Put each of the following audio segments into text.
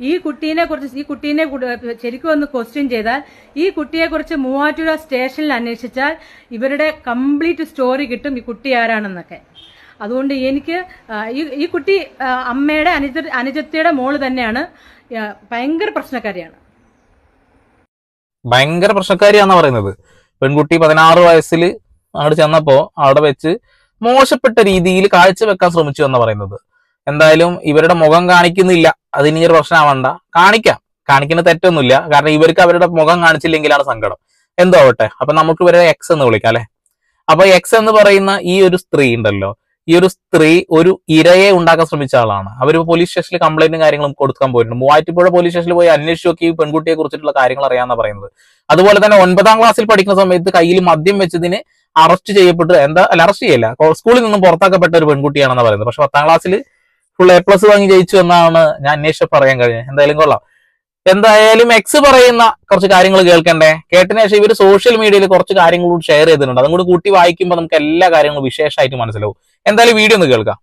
ഈ കുട്ടീനെ കുറിച്ച് ഈ കുട്ടീനെ കുട- ശരിക്കും ഒന്ന് ക്വസ്റ്റ്യൻ ചെയ്താൽ ഈ കുട്ടിയെ കുറിച്ച് മൂവാറ്റുപുഴ സ്റ്റേഷനിൽ അന്വേഷിച്ചാൽ ഇവരുടെ കംപ്ലീറ്റ് സ്റ്റോറി കിട്ടും ഈ കുട്ടി ആരാണെന്നൊക്കെ അതുകൊണ്ട് എനിക്ക് ആ, ഈ ഈ കുട്ടി ആ, അമ്മയുടെ അനുജ അനുജത്തിയുടെ മോള് തന്നെയാണ് ആ, ഭയങ്കര പ്രശ്നക്കാരിയാണ് ഭയങ്കര പ്രശ്നക്കാരിയാന്ന് പറയുന്നത് പെൺകുട്ടി പതിനാറ് വയസ്സിൽ അവിടെ ചെന്നപ്പോ അവിടെ വെച്ച് മോശപ്പെട്ട രീതിയിൽ കാഴ്ചവെക്കാൻ ശ്രമിച്ചു എന്ന് പറയുന്നത് എന്തായാലും ഇവരുടെ മുഖം കാണിക്കുന്നില്ല അതിന് ഈ ഒരു പ്രശ്നമാവണ്ട കാണിക്കാം കാണിക്കുന്ന തെറ്റൊന്നുമില്ല കാരണം ഇവർക്ക് അവരുടെ മുഖം കാണിച്ചില്ലെങ്കിലാണ് സങ്കടം എന്തോ ആവട്ടെ അപ്പൊ നമുക്ക് ഇവരെ എക്സ് എന്ന് വിളിക്കാം അല്ലെ അപ്പൊ എക്സ് എന്ന് പറയുന്ന ഈ ഒരു സ്ത്രീ ഉണ്ടല്ലോ ഈ ഒരു സ്ത്രീ ഒരു ഇരയെ ഉണ്ടാക്കാൻ ശ്രമിച്ച ആളാണ് അവർ പോലീസ് സ്റ്റേഷനിൽ കംപ്ലൈന്റും കാര്യങ്ങളും കൊടുക്കാൻ പോയിട്ടുണ്ട് മൂവാറ്റുപുഴ പോലീസ് സ്റ്റേഷനിൽ പോയി അന്വേഷിച്ച് നോക്കി ഈ പെൺകുട്ടിയെ കുറിച്ചിട്ടുള്ള കാര്യങ്ങൾ അറിയാമെന്നാണ് പറയുന്നത് അതുപോലെ തന്നെ ഒൻപതാം ക്ലാസ്സിൽ പഠിക്കുന്ന സമയത്ത് കയ്യിൽ മദ്യം വെച്ചതിന് അറസ്റ്റ് ചെയ്യപ്പെട്ട് എന്താ അല്ല അറസ്റ്റ് ചെയ്യല്ല കോ- സ്കൂളിൽ നിന്നും പുറത്താക്കപ്പെട്ട ഒരു പെൺകുട്ടിയാണെന്ന് പറയുന്നത് പക്ഷെ പത്താം ക്ലാസ്സിൽ ഫുൾ എ പ്ലസ് വാങ്ങി ജയിച്ചു എന്നാണ് ഞാൻ അന്വേഷിച്ച് പറയാൻ കഴിഞ്ഞത് എന്തായാലും കൊള്ളാം എന്തായാലും എക്സ് പറയുന്ന കുറച്ച് കാര്യങ്ങൾ കേൾക്കണ്ടേ കേട്ടതിന് ശേഷം ഇവർ സോഷ്യൽ മീഡിയയിൽ കുറച്ച് കാര്യങ്ങൾ കൂടി ഷെയർ ചെയ്തിട്ടുണ്ട് അതും കൂടി കൂട്ടി വായിക്കുമ്പോൾ നമുക്ക് എല്ലാ കാര്യങ്ങളും വിശേഷമായിട്ട് മനസ്സിലാവും എന്തായാലും വീഡിയോ ഒന്ന് കേൾക്കാം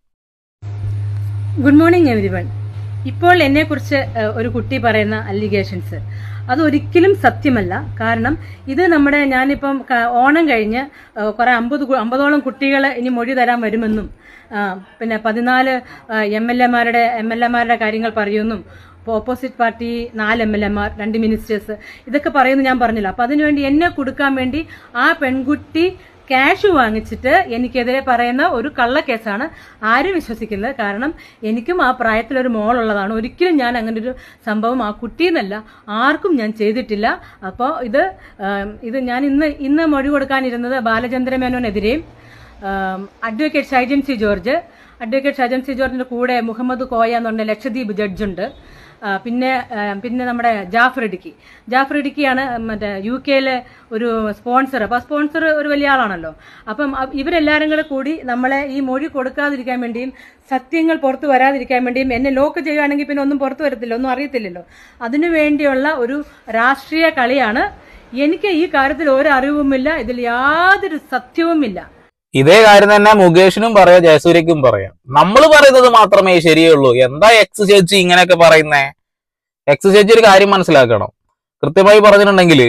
ഗുഡ് മോർണിംഗ് എവരി വൺ ഇപ്പോൾ എന്നെക്കുറിച്ച് ഏഹ്, ഒരു കുട്ടി പറയുന്ന അലിഗേഷൻസ് അതൊരിക്കലും സത്യമല്ല കാരണം ഇത് നമ്മുടെ ഞാനിപ്പം ക- ഓണം കഴിഞ്ഞ് ഏഹ്, കുറെ അമ്പത് കു- അമ്പതോളം കുട്ടികൾ ഇനി മൊഴി തരാൻ വരുമെന്നും ആ, പിന്നെ പതിനാല് എം എൽ എമാരുടെ എം എൽ എമാരുടെ കാര്യങ്ങൾ പറയുമെന്നും ഇപ്പോൾ ഓപ്പോസിറ്റ് പാർട്ടി നാല് എം എൽ എമാർ രണ്ട് മിനിസ്റ്റേഴ്സ് ഇതൊക്കെ പറയുന്നു ഞാൻ പറഞ്ഞില്ല അപ്പം അതിനുവേണ്ടി എന്നെ കൊടുക്കാൻ വേണ്ടി ആ പെൺകുട്ടി ക്യാഷ് വാങ്ങിച്ചിട്ട് എനിക്കെതിരെ പറയുന്ന ഒരു കള്ളക്കേസാണ് ആരും വിശ്വസിക്കുന്നത് കാരണം എനിക്കും ആ പ്രായത്തിലൊരു മോളുള്ളതാണ് ഒരിക്കലും ഞാൻ അങ്ങനെ ഒരു സംഭവം ആ കുട്ടിയെന്നല്ല ആർക്കും ഞാൻ ചെയ്തിട്ടില്ല അപ്പോൾ ഇത് ആം, ഇത് ഞാൻ ഇന്ന് ഇന്ന് മൊഴി കൊടുക്കാനിരുന്നത് ബാലചന്ദ്ര മേനോനെതിരെയും ആം, advocate Shaijan C George advocate Shaijan C ജോർജിന്റെ കൂടെ മുഹമ്മദ് കോയ എന്ന് പറഞ്ഞ ലക്ഷദ്വീപ് ജഡ്ജുണ്ട് ആ, പിന്നെ ആ, പിന്നെ നമ്മുടെ ജാഫർ ഇടുക്കി ജാഫർ ഇടുക്കിയാണ് മറ്റേ യു കെയിലെ ഒരു സ്പോൺസർ അപ്പോൾ സ്പോൺസർ ഒരു വലിയ ആളാണല്ലോ അപ്പം അ- ഇവരെല്ലാവരും കൂടെ കൂടി നമ്മളെ ഈ മൊഴി കൊടുക്കാതിരിക്കാൻ വേണ്ടിയും സത്യങ്ങൾ പുറത്തു വരാതിരിക്കാൻ വേണ്ടിയും എന്നെ ലോക്ക് ചെയ്യുകയാണെങ്കിൽ പിന്നെ ഒന്നും പുറത്തു വരത്തില്ല ഒന്നും അറിയത്തില്ലല്ലോ അതിനു വേണ്ടിയുള്ള ഒരു രാഷ്ട്രീയ കളിയാണ് എനിക്ക് ഈ കാര്യത്തിൽ ഒരു അറിവുമില്ല ഇതിൽ യാതൊരു സത്യവുമില്ല ഇതേ കാര്യം തന്നെ മുകേഷിനും പറയാം ജയസൂര്യക്കും പറയാം നമ്മൾ പറയുന്നത് മാത്രമേ ശരിയുള്ളൂ എന്താ എക്സ് ചേച്ചി ഇങ്ങനെയൊക്കെ പറയുന്നേ എക്സ് ചേച്ചി ഒരു കാര്യം മനസ്സിലാക്കണം കൃത്യമായി പറഞ്ഞിട്ടുണ്ടെങ്കിൽ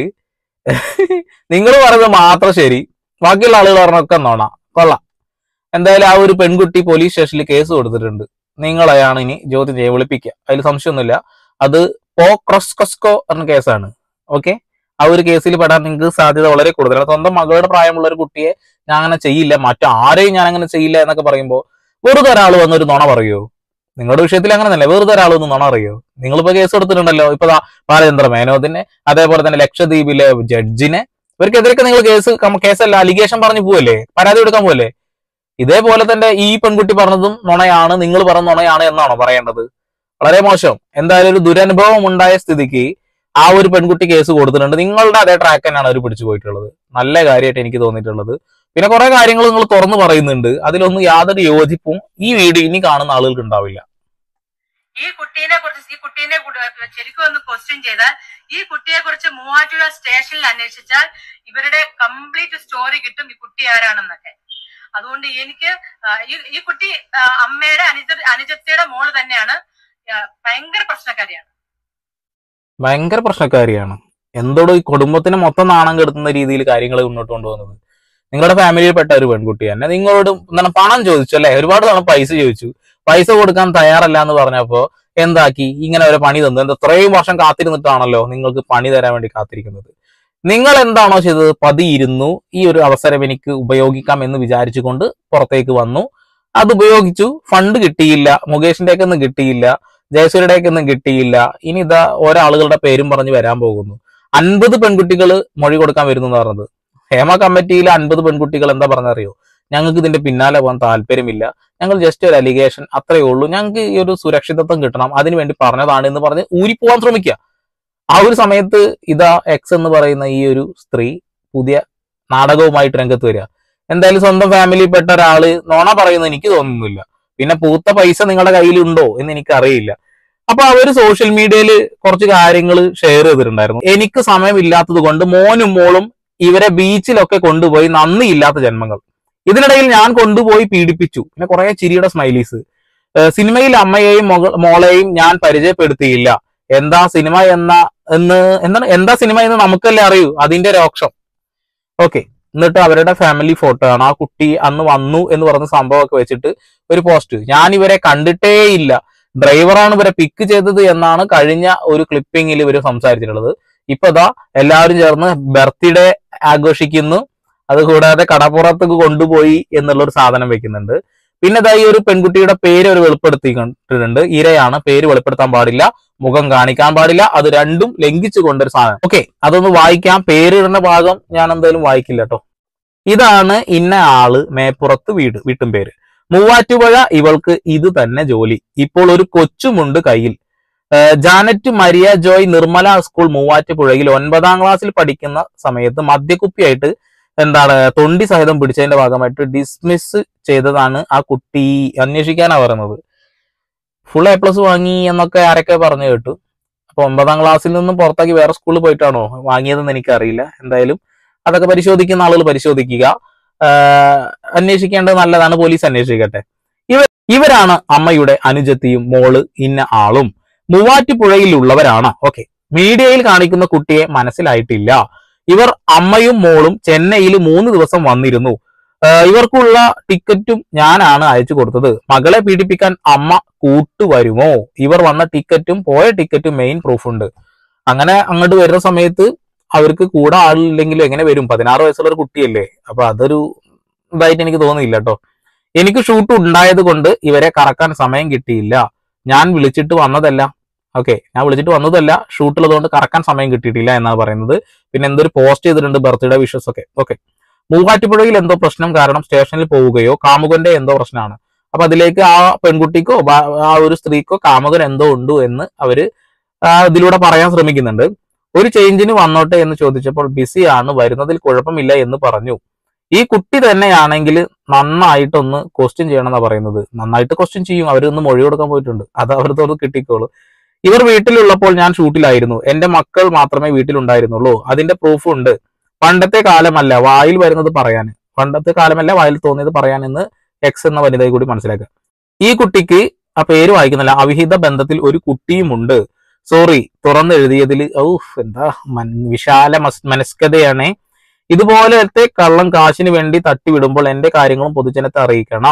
നിങ്ങൾ പറയുന്നത് മാത്രം ശരി ബാക്കിയുള്ള ആളുകൾ പറഞ്ഞൊക്കെ നോണ കൊള്ളാം എന്തായാലും ആ ഒരു പെൺകുട്ടി പോലീസ് സ്റ്റേഷനിൽ കേസ് കൊടുത്തിട്ടുണ്ട് നിങ്ങളെയാണ് ഇനി ചോദ്യം ചെയ്യാൻ വിളിപ്പിക്കുക അതിൽ സംശയമൊന്നുമില്ല അത് പോ ക്രൊസ്കോസ്കോ എന്ന കേസാണ് ഓക്കെ ആ ഒരു കേസിൽ പെടാൻ നിങ്ങൾക്ക് സാധ്യത വളരെ കൂടുതലാണ് സ്വന്തം മകളുടെ പ്രായമുള്ള ഒരു കുട്ടിയെ ഞാൻ അങ്ങനെ ചെയ്യില്ല മറ്റാരെയും ഞാൻ അങ്ങനെ ചെയ്യില്ല എന്നൊക്കെ പറയുമ്പോൾ വെറുതെ ഒരാൾ വന്നൊരു നുണ പറയുമോ നിങ്ങളുടെ വിഷയത്തിൽ അങ്ങനെ തന്നെ വെറുതെ ഒരാൾ ഒന്ന് നുണ അറിയോ നിങ്ങളിപ്പോ കേസ് എടുത്തിട്ടുണ്ടല്ലോ ഇപ്പൊ ദാ ബാലചന്ദ്ര മേനോദിനെ അതേപോലെ തന്നെ ലക്ഷദ്വീപിലെ ജഡ്ജിനെ ഇവർക്കെതിരൊക്കെ നിങ്ങൾ കേസ് കം- കേസല്ല അലിഗേഷൻ പറഞ്ഞു പോവല്ലേ പരാതി കൊടുക്കാൻ പോവല്ലേ ഇതേപോലെ തന്നെ ഈ പെൺകുട്ടി പറഞ്ഞതും നുണയാണ് നിങ്ങൾ പറഞ്ഞ നുണയാണ് എന്നാണോ പറയേണ്ടത് വളരെ മോശം എന്തായാലും ഒരു ദുരനുഭവം ഉണ്ടായ സ്ഥിതിക്ക് ആ ഒരു പെൺകുട്ടി കേസ് കൊടുത്തിട്ടുണ്ട് നിങ്ങളുടെ അതേ ട്രാക്ക് തന്നെയാണ് അവർ പിടിച്ചു പോയിട്ടുള്ളത് നല്ല കാര്യമായിട്ട് എനിക്ക് തോന്നിയിട്ടുള്ളത് പിന്നെ കുറെ കാര്യങ്ങൾ നിങ്ങൾ തുറന്നു പറയുന്നുണ്ട് അതിലൊന്നും യാതൊരു യോജിപ്പും ഈ വീഡിയോ ഇനി കാണുന്ന ആളുകൾക്ക് ഉണ്ടാവില്ല ഈ കുട്ടീനെ കുറിച്ച് ഈ കുട്ടീനെ കുട- ശരിക്കും ഒന്ന് ക്വസ്റ്റ്യൻ ചെയ്താൽ ഈ കുട്ടിയെ കുറിച്ച് മൂവാറ്റുപുഴ സ്റ്റേഷനിൽ അന്വേഷിച്ചാൽ ഇവരുടെ കംപ്ലീറ്റ് സ്റ്റോറി കിട്ടും ഈ കുട്ടി ആരാണെന്നൊക്കെ അതുകൊണ്ട് എനിക്ക് ആ, ഈ- ഈ കുട്ടി ആ, അമ്മയുടെ അനുജ അനുജത്തിയുടെ മോള് തന്നെയാണ് ആ, ഭയങ്കര പ്രശ്നക്കാരിയാണ് ഭയങ്കര പ്രശ്നക്കാരിയാണ് എന്തോട് ഈ കുടുംബത്തിന് മൊത്തം നാണം കെടുത്തുന്ന രീതിയിൽ കാര്യങ്ങൾ മുന്നോട്ട് കൊണ്ടുപോകുന്നത് നിങ്ങളുടെ ഫാമിലിയിൽപ്പെട്ട ഒരു പെൺകുട്ടി തന്നെ നിങ്ങളോട് എന്താണ് പണം ചോദിച്ചു അല്ലെ ഒരുപാട് തവണ പൈസ ചോദിച്ചു പൈസ കൊടുക്കാൻ തയ്യാറല്ല എന്ന് പറഞ്ഞപ്പോ എന്താക്കി ഇങ്ങനെ ഒരു പണി തന്നു എന്താ ഇത്രയും വർഷം കാത്തിരുന്നിട്ടാണല്ലോ നിങ്ങൾക്ക് പണി തരാൻ വേണ്ടി കാത്തിരിക്കുന്നത് നിങ്ങൾ എന്താണോ ചെയ്തത് പതിയിരുന്നു ഈ ഒരു അവസരം എനിക്ക് ഉപയോഗിക്കാം എന്ന് വിചാരിച്ചുകൊണ്ട് പുറത്തേക്ക് വന്നു അത് ഉപയോഗിച്ചു ഫണ്ട് കിട്ടിയില്ല മുകേഷിന്റെ ഒക്കെ ഒന്നും കിട്ടിയില്ല ജയസൂര്യയുടെ ഒന്നും കിട്ടിയില്ല ഇനി ഇതാ ഓരോ ആളുകളുടെ പേരും പറഞ്ഞ് വരാൻ പോകുന്നു അൻപത് പെൺകുട്ടികൾ മൊഴി കൊടുക്കാൻ വരുന്നു എന്ന് പറഞ്ഞത് ഹേമ കമ്മിറ്റിയിലെ അൻപത് പെൺകുട്ടികൾ എന്താ പറഞ്ഞറിയോ ഞങ്ങൾക്ക് ഇതിന്റെ പിന്നാലെ പോകാൻ താല്പര്യമില്ല ഞങ്ങൾ ജസ്റ്റ് ഒരു അലിഗേഷൻ അത്രയേ ഉള്ളൂ ഞങ്ങൾക്ക് ഈ ഒരു സുരക്ഷിതത്വം കിട്ടണം അതിനു വേണ്ടി പറഞ്ഞതാണ് എന്ന് പറഞ്ഞ് ഊരിപ്പോവാൻ ശ്രമിക്കുക ആ ഒരു സമയത്ത് ഇതാ എക്സ് എന്ന് പറയുന്ന ഈ ഒരു സ്ത്രീ പുതിയ നാടകവുമായിട്ട് രംഗത്ത് വരിക എന്തായാലും സ്വന്തം ഫാമിലിയിൽപ്പെട്ട ഒരാള് നോണ പറയുന്നത് എനിക്ക് തോന്നുന്നില്ല പിന്നെ പൂത്ത പൈസ നിങ്ങളുടെ കയ്യിലുണ്ടോ എന്ന് എനിക്ക് അറിയില്ല അപ്പൊ അവര് സോഷ്യൽ മീഡിയയിൽ കുറച്ച് കാര്യങ്ങൾ ഷെയർ ചെയ്തിട്ടുണ്ടായിരുന്നു എനിക്ക് സമയമില്ലാത്തത് കൊണ്ട് മോനും മോളും ഇവരെ ബീച്ചിലൊക്കെ കൊണ്ടുപോയി നന്ദിയില്ലാത്ത ജന്മങ്ങൾ ഇതിനിടയിൽ ഞാൻ കൊണ്ടുപോയി പീഡിപ്പിച്ചു പിന്നെ കുറെ ചിരിയുടെ സ്മൈലീസ് സിനിമയിൽ അമ്മയെയും മക- മോളെയും ഞാൻ പരിചയപ്പെടുത്തിയില്ല എന്താ സിനിമ എന്ന എന്ന് എന്താണ് എന്താ സിനിമ എന്ന് നമുക്കല്ലേ അറിയൂ അതിന്റെ രോക്ഷം ഓക്കെ എന്നിട്ട് അവരുടെ ഫാമിലി ഫോട്ടോ ആണ് ആ കുട്ടി അന്ന് വന്നു എന്ന് പറഞ്ഞ സംഭവമൊക്കെ വെച്ചിട്ട് ഒരു പോസ്റ്റ് ഞാൻ ഇവരെ കണ്ടിട്ടേ ഇല്ല ഡ്രൈവറാണ് ഇവരെ പിക്ക് ചെയ്തത് എന്നാണ് കഴിഞ്ഞ ഒരു ക്ലിപ്പിംഗിൽ ഇവർ സംസാരിച്ചിട്ടുള്ളത് ഇപ്പൊ ദാ എല്ലാവരും ചേർന്ന് ബർത്ത്ഡേ ആഘോഷിക്കുന്നു അതുകൂടാതെ കടപ്പുറത്തേക്ക് കൊണ്ടുപോയി എന്നുള്ള ഒരു സാധനം വെക്കുന്നുണ്ട് പിന്നെ ദാ ഈ ഒരു പെൺകുട്ടിയുടെ പേര് അവർ വെളിപ്പെടുത്തിയിട്ടുണ്ട് ഇരയാണ് പേര് വെളിപ്പെടുത്താൻ പാടില്ല മുഖം കാണിക്കാൻ പാടില്ല അത് രണ്ടും ലംഘിച്ചു കൊണ്ടൊരു സാധനം ഓക്കെ അതൊന്ന് വായിക്കാം പേരിടുന്ന ഭാഗം ഞാൻ എന്തായാലും വായിക്കില്ല കേട്ടോ ഇതാണ് ഇന്ന ആള് മേപ്പുറത്ത് വീട് വീട്ടും പേര് മൂവാറ്റുപുഴ ഇവൾക്ക് ഇത് തന്നെ ജോലി ഇപ്പോൾ ഒരു കൊച്ചുമുണ്ട് കയ്യിൽ ഏഹ് Janet Maria Joy Nirmala school മൂവാറ്റുപുഴയിൽ ഒൻപതാം ക്ലാസ്സിൽ പഠിക്കുന്ന സമയത്ത് മദ്യക്കുപ്പിയായിട്ട് എന്താണ് തൊണ്ടി സഹിതം പിടിച്ചതിന്റെ ഭാഗമായിട്ട് ഡിസ്മിസ് ചെയ്തതാണ് ആ കുട്ടി അന്വേഷിക്കാനാ പറയുന്നത് ഫുൾ എ പ്ലസ് വാങ്ങി എന്നൊക്കെ ആരൊക്കെ പറഞ്ഞു കേട്ടു അപ്പൊ ഒമ്പതാം ക്ലാസ്സിൽ നിന്നും പുറത്താക്കി വേറെ സ്കൂളിൽ പോയിട്ടാണോ വാങ്ങിയതെന്ന് എനിക്കറിയില്ല എന്തായാലും അതൊക്കെ പരിശോധിക്കുന്ന ആളുകൾ പരിശോധിക്കുക ആഹ് അന്വേഷിക്കേണ്ടത് നല്ലതാണ് പോലീസ് അന്വേഷിക്കട്ടെ ഇവർ ഇവരാണ് അമ്മയുടെ അനുജത്തിയും മോള് ഇന്ന ആളും മൂവാറ്റുപുഴയിലുള്ളവരാണ് ഓക്കെ മീഡിയയിൽ കാണിക്കുന്ന കുട്ടിയെ മനസ്സിലായിട്ടില്ല ഇവർ അമ്മയും മോളും ചെന്നൈയിൽ മൂന്ന് ദിവസം വന്നിരുന്നു ആഹ് ഇവർക്കുള്ള ടിക്കറ്റും ഞാനാണ് അയച്ചു കൊടുത്തത് മകളെ പീഡിപ്പിക്കാൻ അമ്മ കൂട്ടുവരുമോ ഇവർ വന്ന ടിക്കറ്റും പോയ ടിക്കറ്റും മെയിൻ പ്രൂഫ് ഉണ്ട് അങ്ങനെ അങ്ങോട്ട് വരുന്ന സമയത്ത് അവർക്ക് കൂടെ ആളില്ലെങ്കിലും എങ്ങനെ വരും പതിനാറ് വയസ്സുള്ള ഒരു കുട്ടിയല്ലേ അപ്പൊ അതൊരു ഇതായിട്ട് എനിക്ക് തോന്നിയില്ല കേട്ടോ എനിക്ക് ഷൂട്ട് ഉണ്ടായത് കൊണ്ട് ഇവരെ കറക്കാൻ സമയം കിട്ടിയില്ല ഞാൻ വിളിച്ചിട്ട് വന്നതല്ല ഓക്കെ ഞാൻ വിളിച്ചിട്ട് വന്നതല്ല ഷൂട്ടുള്ളതുകൊണ്ട് കറക്കാൻ സമയം കിട്ടിയിട്ടില്ല എന്നാണ് പറയുന്നത് പിന്നെ എന്തൊരു പോസ്റ്റ് ചെയ്തിട്ടുണ്ട് ബർത്ത്ഡേ വിഷസ് ഒക്കെ ഓക്കെ മൂവാറ്റുപുഴയിൽ എന്തോ പ്രശ്നം കാരണം സ്റ്റേഷനിൽ പോവുകയോ കാമുകന്റെ എന്തോ പ്രശ്നമാണ് അപ്പൊ അതിലേക്ക് ആ പെൺകുട്ടിക്കോ ബ- ആ ഒരു സ്ത്രീക്കോ കാമുകൻ എന്തോ ഉണ്ട് എന്ന് അവര് ആ, ഇതിലൂടെ പറയാൻ ശ്രമിക്കുന്നുണ്ട് ഒരു ചേഞ്ചിന് വന്നോട്ടെ എന്ന് ചോദിച്ചപ്പോൾ ബിസിയാണ് വരുന്നതിൽ കുഴപ്പമില്ല എന്ന് പറഞ്ഞു ഈ കുട്ടി തന്നെയാണെങ്കിൽ നന്നായിട്ടൊന്ന് ക്വസ്റ്റ്യൻ ചെയ്യണമെന്നാണ് പറയുന്നത് നന്നായിട്ട് ക്വസ്റ്റ്യൻ ചെയ്യും അവരൊന്ന് മൊഴി കൊടുക്കാൻ പോയിട്ടുണ്ട് അത് അവർക്ക് കിട്ടിക്കോളൂ ഇവർ വീട്ടിലുള്ളപ്പോൾ ഞാൻ ഷൂട്ടിലായിരുന്നു എന്റെ മക്കൾ മാത്രമേ വീട്ടിലുണ്ടായിരുന്നുള്ളൂ അതിന്റെ പ്രൂഫ് ഉണ്ട് പണ്ടത്തെ കാലമല്ല വായിൽ വരുന്നത് പറയാൻ പണ്ടത്തെ കാലമല്ല വായിൽ തോന്നിയത് പറയാൻ എന്ന് എക്സ് എന്ന വനിതയെ കൂടി മനസ്സിലാക്കുക ഈ കുട്ടിക്ക് ആ പേര് വായിക്കുന്നില്ല അവിഹിത ബന്ധത്തിൽ ഒരു കുട്ടിയുമുണ്ട് സോറി തുറന്നെഴുതിയതിൽ ഔഫ് എന്താ മൻ- വിശാല മസ്- മനസ്കതയാണേ ഇതുപോലത്തെ കള്ളം കാശിന് വേണ്ടി തട്ടിവിടുമ്പോൾ എന്റെ കാര്യങ്ങളും പൊതുജനത്തെ അറിയിക്കണം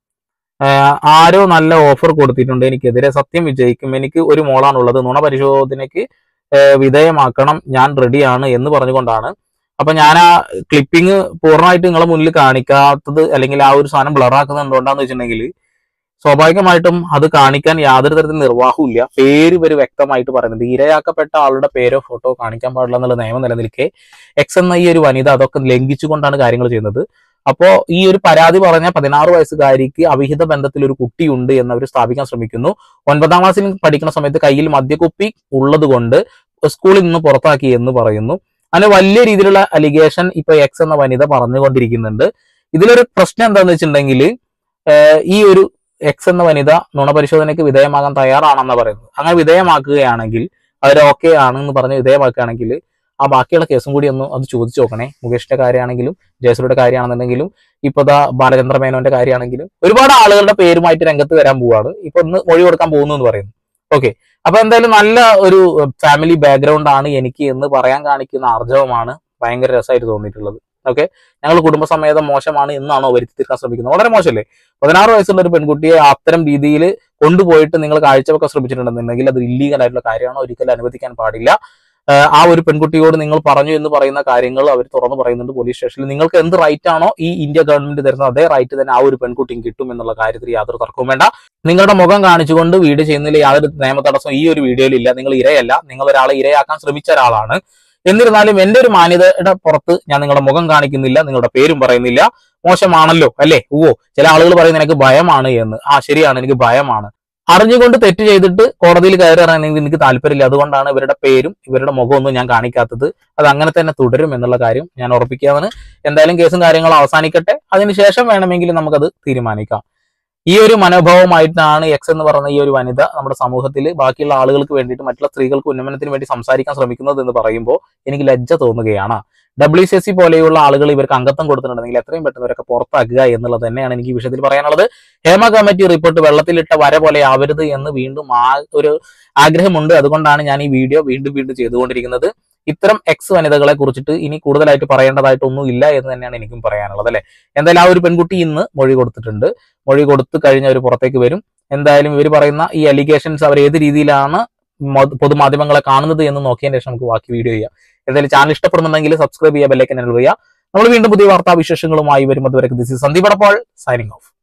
ആഹ് ആരോ നല്ല ഓഫർ കൊടുത്തിട്ടുണ്ട് എനിക്കെതിരെ സത്യം വിജയിക്കും എനിക്ക് ഒരു മോളാണുള്ളത് നുണ പരിശോധനയ്ക്ക് ആഹ് വിധേയമാക്കണം ഞാൻ റെഡിയാണ് എന്ന് പറഞ്ഞുകൊണ്ടാണ് അപ്പൊ ഞാൻ ആ ക്ലിപ്പിംഗ് പൂർണ്ണമായിട്ട് നിങ്ങളെ മുന്നിൽ കാണിക്കാത്തത് അല്ലെങ്കിൽ ആ ഒരു സാധനം ബ്ലറാക്കുന്നത് എന്തുകൊണ്ടാന്ന് വെച്ചിട്ടുണ്ടെങ്കിൽ സ്വാഭാവികമായിട്ടും അത് കാണിക്കാൻ യാതൊരു തരത്തിൽ നിർവാഹവും ഇല്ല പേര് ഇവർ വ്യക്തമായിട്ട് പറയുന്നുണ്ട് ഇരയാക്കപ്പെട്ട ആളുടെ പേരോ ഫോട്ടോ കാണിക്കാൻ പാടില്ല എന്നുള്ള നിയമം നിലനിൽക്കെ എക്സ് എന്ന ഈ ഒരു വനിത അതൊക്കെ ലംഘിച്ചുകൊണ്ടാണ് കാര്യങ്ങൾ ചെയ്യുന്നത് അപ്പോ ഈ ഒരു പരാതി പറഞ്ഞ പതിനാറ് വയസ്സുകാരിക്ക് അവിഹിത ബന്ധത്തിൽ ഒരു കുട്ടിയുണ്ട് എന്ന് അവർ സ്ഥാപിക്കാൻ ശ്രമിക്കുന്നു ഒൻപതാം ക്ലാസ്സിൽ പഠിക്കുന്ന സമയത്ത് കയ്യിൽ മദ്യക്കുപ്പി ഉള്ളത് കൊണ്ട് സ്കൂളിൽ നിന്ന് പുറത്താക്കി എന്ന് പറയുന്നു അങ്ങനെ വലിയ രീതിയിലുള്ള അലിഗേഷൻ ഇപ്പൊ എക്സ് എന്ന വനിത പറഞ്ഞുകൊണ്ടിരിക്കുന്നുണ്ട് ഇതിലൊരു പ്രശ്നം എന്താണെന്ന് വെച്ചിട്ടുണ്ടെങ്കിൽ ഈ ഒരു എക്സ് എന്ന വനിത നുണപരിശോധനയ്ക്ക് വിധേയമാകാൻ തയ്യാറാണെന്ന് പറയുന്നത് അങ്ങനെ വിധേയമാക്കുകയാണെങ്കിൽ അവർ ഓക്കെ ആണെന്ന് പറഞ്ഞ് വിധേയമാക്കുകയാണെങ്കിൽ ആ ബാക്കിയുള്ള കേസും കൂടി ഒന്ന് അത് ചോദിച്ചു നോക്കണേ മുകേഷിന്റെ കാര്യമാണെങ്കിലും ജയസൂരുടെ കാര്യമാണെന്നുണ്ടെങ്കിലും ഇപ്പൊ ദാ ബാലചന്ദ്ര മേനോന്റെ കാര്യമാണെങ്കിലും ഒരുപാട് ആളുകളുടെ പേരുമായിട്ട് രംഗത്ത് വരാൻ പോവാണ് ഇപ്പൊ ഒന്ന് മൊഴി കൊടുക്കാൻ പോകുന്നു എന്ന് പറയുന്നു ഓക്കെ അപ്പൊ എന്തായാലും നല്ല ഒരു ഫാമിലി ബാക്ക്ഗ്രൗണ്ട് ആണ് എനിക്ക് എന്ന് പറയാൻ കാണിക്കുന്ന ആർജവമാണ് ഭയങ്കര രസമായിട്ട് തോന്നിയിട്ടുള്ളത് ഓക്കെ ഞങ്ങൾ കുടുംബസമേതം മോശമാണ് എന്നാണോ വരുത്തി തീർക്കാൻ ശ്രമിക്കുന്നത് വളരെ മോശമല്ലേ പതിനാറ് വയസ്സുള്ള ഒരു പെൺകുട്ടിയെ അത്തരം രീതിയിൽ കൊണ്ടുപോയിട്ട് നിങ്ങൾ കാഴ്ചവെക്കാൻ ശ്രമിച്ചിട്ടുണ്ടെന്നുണ്ടെങ്കിൽ അത് ഇല്ലീഗൽ ആയിട്ടുള്ള കാര്യമാണ് ഒരിക്കലും അനുവദിക്കാൻ പാടില്ല ആഹ് ആ ഒരു പെൺകുട്ടിയോട് നിങ്ങൾ പറഞ്ഞു എന്ന് പറയുന്ന കാര്യങ്ങൾ അവർ തുറന്നു പറയുന്നുണ്ട് പോലീസ് സ്റ്റേഷനിൽ നിങ്ങൾക്ക് എന്ത് റൈറ്റ് ആണോ ഈ ഇന്ത്യ ഗവൺമെന്റ് തരുന്ന അതേ റൈറ്റ് തന്നെ ആ ഒരു പെൺകുട്ടിയും കിട്ടും എന്നുള്ള കാര്യത്തിൽ യാതൊരു തർക്കവും വേണ്ട നിങ്ങളുടെ മുഖം കാണിച്ചുകൊണ്ട് വീഡിയോ ചെയ്യുന്നതിൽ യാതൊരു നിയമ തടസ്സം ഈ ഒരു വീഡിയോയിൽ ഇല്ല നിങ്ങൾ ഇരയല്ല നിങ്ങൾ ഒരാളെ ഇരയാക്കാൻ ശ്രമിച്ച ഒരാളാണ് എന്നിരുന്നാലും എന്റെ ഒരു മാന്യതയുടെ പുറത്ത് ഞാൻ നിങ്ങളുടെ മുഖം കാണിക്കുന്നില്ല നിങ്ങളുടെ പേരും പറയുന്നില്ല മോശമാണല്ലോ അല്ലേ ഓ ചില ആളുകൾ പറയുന്നത് എനിക്ക് ഭയമാണ് എന്ന് ആ ശരിയാണ് എനിക്ക് ഭയമാണ് അറിഞ്ഞുകൊണ്ട് തെറ്റ് ചെയ്തിട്ട് കോടതിയിൽ കയറി ഇറങ്ങുന്നെങ്കിൽ എനിക്ക് താല്പര്യമില്ല അതുകൊണ്ടാണ് ഇവരുടെ പേരും ഇവരുടെ മുഖമൊന്നും ഞാൻ കാണിക്കാത്തത് അത് അങ്ങനെ തന്നെ തുടരും എന്നുള്ള കാര്യം ഞാൻ ഉറപ്പിക്കുകയാണ് എന്തായാലും കേസും കാര്യങ്ങളും അവസാനിക്കട്ടെ അതിനുശേഷം വേണമെങ്കിൽ നമുക്കത് തീരുമാനിക്കാം ഈ ഒരു മനോഭാവമായിട്ടാണ് എക്സ് എന്ന് പറയുന്ന ഈ ഒരു വനിത നമ്മുടെ സമൂഹത്തിൽ ബാക്കിയുള്ള ആളുകൾക്ക് വേണ്ടിയിട്ട് മറ്റുള്ള സ്ത്രീകൾക്ക് ഉന്നമനത്തിന് വേണ്ടി സംസാരിക്കാൻ ശ്രമിക്കുന്നത് എന്ന് പറയുമ്പോൾ എനിക്ക് ലജ്ജ തോന്നുകയാണ് ഡബ്ല്യു സി എസ് സി പോലെയുള്ള ആളുകൾ ഇവർക്ക് അംഗത്വം കൊടുത്തിട്ടുണ്ടെങ്കിൽ എത്രയും പെട്ടെന്ന് ഇവരൊക്കെ പുറത്താക്കുക എന്നുള്ളത് തന്നെയാണ് എനിക്ക് ഈ വിഷയത്തിൽ പറയാനുള്ളത് ഹേമ കമ്മിറ്റി റിപ്പോർട്ട് വെള്ളത്തിലിട്ട വര പോലെ ആവരുത് എന്ന് വീണ്ടും ആ ഒരു ആഗ്രഹമുണ്ട് അതുകൊണ്ടാണ് ഞാൻ ഈ വീഡിയോ വീണ്ടും വീണ്ടും ചെയ്തുകൊണ്ടിരിക്കുന്നത് ഇത്തരം എക്സ് വനിതകളെ കുറിച്ചിട്ട് ഇനി കൂടുതലായിട്ട് പറയേണ്ടതായിട്ടൊന്നും ഇല്ല എന്ന് തന്നെയാണ് എനിക്കും പറയാനുള്ളത് അല്ലെ എന്തായാലും ആ ഒരു പെൺകുട്ടി ഇന്ന് മൊഴി കൊടുത്തിട്ടുണ്ട് മൊഴി കൊടുത്തു കഴിഞ്ഞ അവർ പുറത്തേക്ക് വരും എന്തായാലും ഇവർ പറയുന്ന ഈ അലിഗേഷൻസ് അവർ ഏത് രീതിയിലാണ് മൊ- പൊതുമാധ്യമങ്ങളെ കാണുന്നത് എന്ന് നോക്കിയതിന് ശേഷം നമുക്ക് ബാക്കി വീഡിയോ ചെയ്യാം എന്തായാലും ചാനൽ ഇഷ്ടപ്പെടുന്നുണ്ടെങ്കിൽ സബ്സ്ക്രൈബ് ചെയ്യുക ബെല്ലൈക്കൻ എനൽ ചെയ്യുക നമ്മൾ വീണ്ടും പുതിയ വാർത്താ വിശേഷങ്ങളുമായി വരും അതുവരെ ദിസ് സന്ദീപ് അടപ്പോൾ സൈനിങ് ഓഫ്